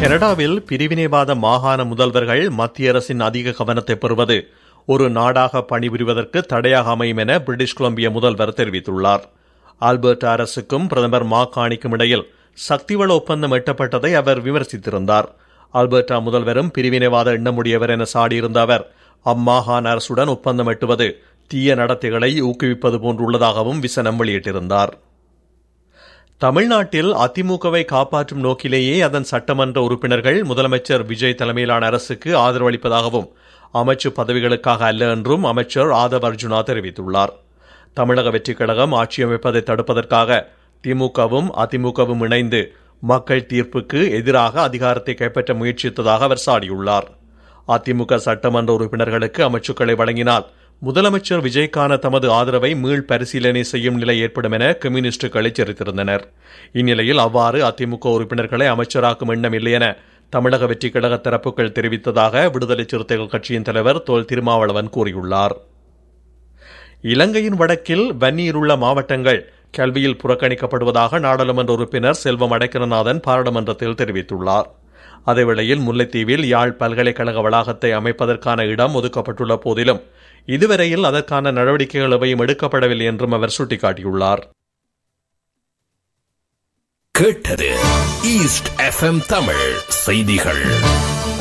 கனடாவில் பிரிவினைவாத மாகாண முதல்வர்கள் மத்திய அரசின் அதிக கவனத்தை பெறுவது ஒரு நாடாக பணிபுரிவதற்கு தடையாக அமையும் என பிரிட்டிஷ் கொலம்பிய முதல்வர் தெரிவித்துள்ளார் ஆல்பர்ட் அரசுக்கும் பிரதமர் மாகாணிக்கும் இடையில் சக்திவள ஒப்பந்தம் எட்டப்பட்டதை அவர் விமர்சித்திருந்தார் ஆல்பர்டா முதல்வரும் பிரிவினைவாத எண்ணமுடையவர் என சாடியிருந்த அவர் அம்மாகாண அரசுடன் ஒப்பந்தம் எட்டுவது தீய நடத்தைகளை ஊக்குவிப்பது போன்றுள்ளதாகவும் விசனம் வெளியிட்டிருந்தார் தமிழ்நாட்டில் அதிமுகவை காப்பாற்றும் நோக்கிலேயே அதன் சட்டமன்ற உறுப்பினர்கள் முதலமைச்சர் விஜய் தலைமையிலான அரசுக்கு ஆதரவு அளிப்பதாகவும் அமைச்சு பதவிகளுக்காக அல்ல என்றும் அமைச்சர் ஆதவ் அர்ஜுனா தெரிவித்துள்ளார் தமிழக வெற்றிக் கழகம் ஆட்சி அமைப்பதை தடுப்பதற்காக திமுகவும் அதிமுகவும் இணைந்து மக்கள் தீர்ப்புக்கு எதிராக அதிகாரத்தை கைப்பற்ற முயற்சித்ததாக அவர் சாடியுள்ளார் அதிமுக சட்டமன்ற உறுப்பினர்களுக்கு அமைச்சுக்களை வழங்கினால் முதலமைச்சர் விஜய்க்கான தமது ஆதரவை மீள் பரிசீலனை செய்யும் நிலை ஏற்படும் என கம்யூனிஸ்டுகள் எச்சரித்திருந்தனர் இந்நிலையில் அவ்வாறு அதிமுக உறுப்பினர்களை அமைச்சராக்கும் எண்ணம் இல்லை என தமிழக வெற்றிக் கழக தரப்புகள் தெரிவித்ததாக விடுதலை சிறுத்தைகள் கட்சியின் தலைவர் தோல் திருமாவளவன் கூறியுள்ளார் இலங்கையின் வடக்கில் வன்னியிருள்ள மாவட்டங்கள் கல்வியில் புறக்கணிக்கப்படுவதாக நாடாளுமன்ற உறுப்பினர் செல்வம் அடைக்கலநாதன் பாராளுமன்றத்தில் தெரிவித்துள்ளார் அதேவேளையில் முல்லைத்தீவில் யாழ் பல்கலைக்கழக வளாகத்தை அமைப்பதற்கான இடம் ஒதுக்கப்பட்டுள்ள போதிலும் இதுவரையில் அதற்கான நடவடிக்கைகள் எவையும் எடுக்கப்படவில்லை என்றும் அவர் சுட்டிக்காட்டியுள்ளார் கேட்டது ஈஸ்ட் எஃப்எம் தமிழ் செய்திகள்